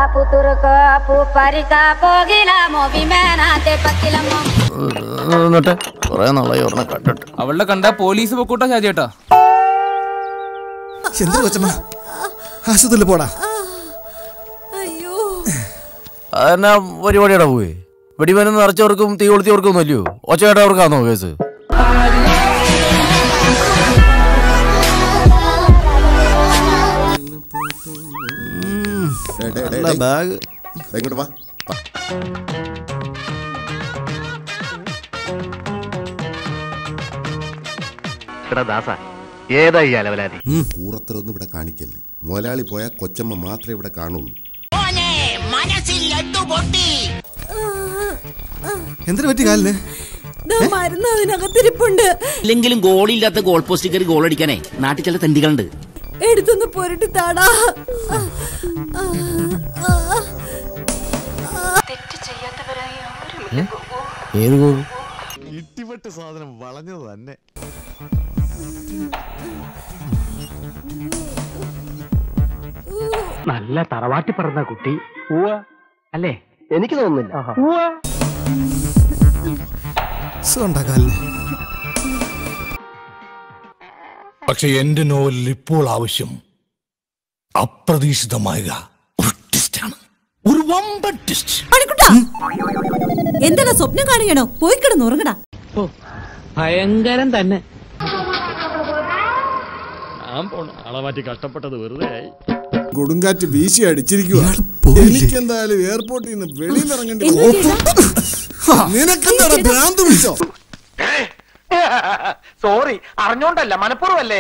puturko puparika pogila movimenate pakilammo എന്നിട്ട് കൊറേ നാളായി ഒരെണ്ണം കണ്ടിട്ട് അവളുടെ കണ്ട പോലീസ് പൊക്കൂട്ടാ ഷാജിയേട്ടാ എന്ത് കൊച്ചമ്മ ആശുപത്രിയിൽ പോടാ അതെന്നാ പരിപാടിയുടെ പോയി വെടിമരുന്ന് നിറച്ചവർക്കും തീ കൊളുത്തിയവർക്കും ഒന്നും അല്ലയോ ഒച്ചയായിട്ടവർക്കാണോ കേസ് ബാഗ് എങ്ങോട്ട് വാ ഏതാ ഈ അലവലാതി കൂറത്തരൊന്നും ഇവിടെ കാണിക്കല്ലേ മുതലാളി പോയാൽ കൊച്ചമ്മ മാത്രമേ ഇവിടെ കാണുള്ളൂ എന്തിനു പറ്റി കാലിന് മരുന്ന് അതിനകത്തിരിപ്പുണ്ട് ഇല്ലെങ്കിലും ഗോളില്ലാത്ത ഗോൾ പോസ്റ്റ് കയറി ഗോൾ അടിക്കാനേ നാട്ടിൽ ചില തെണ്ടികളുണ്ട് എടുത്തൊന്ന് പൊരട്ടി താടാ ഏത് പോകും ഇട്ടിപ്പെട്ട് സാധനം വളഞ്ഞത് തന്നെ നല്ല തറവാട്ടി പറഞ്ഞ കുട്ടി അല്ലേ എനിക്ക് തോന്നുന്നില്ല സുഖണ്ടാ കാലിന് പക്ഷെ എന്റെ നോവലിൽ ഇപ്പോൾ ആവശ്യം അപ്രതീക്ഷിതമായ ഒരു ട്വിസ്റ്റാണ് ഒരു വമ്പൻ ട്വിസ്റ്റ് മണിക്കുട്ടാ എന്താണ് സ്വപ്നം കാണുകയാണോ പോയി കിടന്ന് ഉറങ്ങടാ ഭയങ്കരം തന്നെ കൊടുങ്കാറ്റ് വീശി അടിച്ചിരിക്കുക എനിക്കെന്തായാലും എയർപോർട്ടിൽ നിന്ന് വെളിയിൽ ഇറങ്ങേണ്ടി എന്താ ചേട്ടാ? നിനക്കെന്താടാ ഭ്രാന്ത് പിടിച്ചോ സോറി അറിഞ്ഞോണ്ടല്ല മനഃപൂർവ്വല്ലേ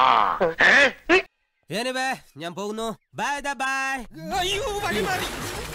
ഞാൻ പോകുന്നു ബൈ ബൈ